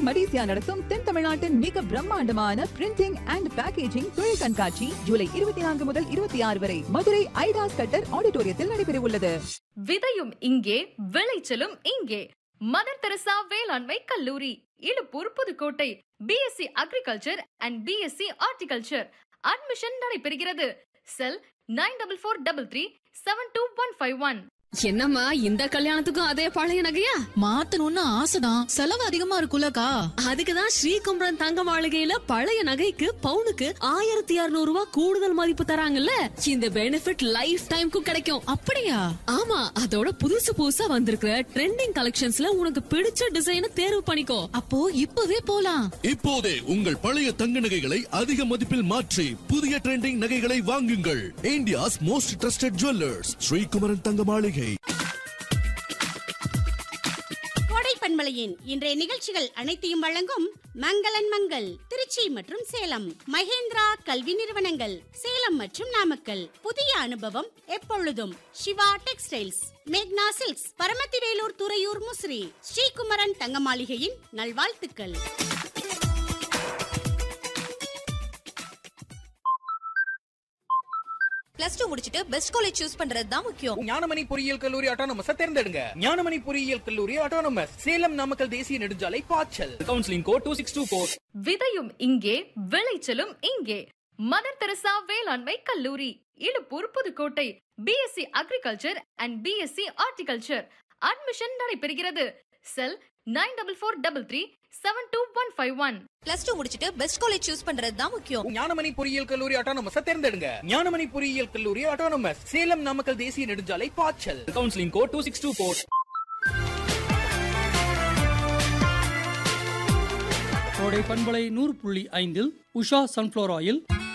மடிசியா நடத்தும் தென் தமிழ்நாட்டின் மிக பிரம்மாண்டமான பிரிண்டிங் அண்ட் பேக்கேஜிங் தொழில் கண்காட்சி ஜூலை இருபத்தி நான்கு முதல் இருபத்தி ஆறு வரை மதுரை ஐடாஸ் கட்டர் ஆடிட்டோரியத்தில் நடைபெறவுள்ளது விதையும் இங்கே விளைச்சலும் இங்கே மதர் தெரசா வேளாண்மை கல்லூரி Iluppur Pudukkottai BSc agriculture and BSc horticulture admission நடைபெறுகிறது cell nine double four double three seven two one five one என்னம்மா இந்த கல்யாணத்துக்கும் அதே பழைய நகையா மாத்தணும்னு ஆசைதான் செலவு அதிகமா இருக்குல்லக்கா அதுக்குதான் ஸ்ரீகும்பரன் தங்க மாளிகையில பழைய நகைக்கு பவுனுக்கு ஆயிரத்தி இருநூறு ரூபாய் கூடுதல் மதிப்பு தராங்கல்ல இந்த பெனிஃபிட் லைஃப் டைம்க்கும் கிடைக்கும் அப்படியா ஆமா அதோட புதுசு புதுசா வந்திருக்கிற ட்ரெண்டிங் கலெக்ஷன்ஸ்ல உனக்கு பிடிச்ச டிசைனை தேர்வு பண்ணிக்கோ அப்போ இப்பவே போலாம் இப்போதே உங்கள் பழைய தங்க நகைகளை அதிக மதிப்பில் மாற்றி புதிய ட்ரெண்டிங் நகைகளை வாங்குங்கள் India's most trusted jewellers Srikumaran தங்க மாளிகை கோடை பண்பலையின் இன்றைய நிகழ்ச்சிகள் அனைத்தையும் வழங்கும் மங்களன் மங்கள் திருச்சி மற்றும் சேலம் மகேந்திரா கல்வி நிறுவனங்கள் சேலம் மற்றும் நாமக்கல் புதிய அனுபவம் எப்பொழுதும் சிவா டெக்ஸ்டைல்ஸ் மேக்னா சில்க்ஸ் பரமத்திவேலூர் துறையூர் முசிறி ஸ்ரீகுமரன் தங்க மாளிகையின் நல்வாழ்த்துக்கள் பிளஸ் டூ முடிச்சிட்டு பெஸ்ட் காலேஜ் சூஸ் பண்றது தான் முக்கியம் ஞானமணி பொறியியல் கல்லூரி ஆட்டோனமஸ் தேர்ந்தெடுங்க ஞானமணி பொறியியல் கல்லூரி ஆட்டோனமஸ் சேலம் நாமக்கல் தேசிய நெடுஞ்சாலை பாய்ச்சல் counselling code two six two four விதையும் இங்கே விளைச்சலும் இங்கே மதர் தெரசா வேளாண்மை கல்லூரி Iluppur Pudukkottai BSc agriculture and BSc horticulture admission நடைபெறுகிறது cell nine double four double three seven two one five one plus two முடிச்சிட்டு பெஸ்ட் காலேஜ் சூஸ் பண்றது தான் முக்கியம் ஞானமணி பொறியியல் கல்லூரி ஆட்டோனமஸ் தேர்ந்தெடுங்க ஞானமணி பொறியியல் கல்லூரி ஆட்டோனமஸ் சேலம் நாமக்கல் தேசிய நெடுஞ்சாலை பாய்ச்சல் counselling code two six two four கோடை பண்பலை நூறு புள்ளி ஐந்தில் உஷா சன்ஃப்ளவர் ஆயில்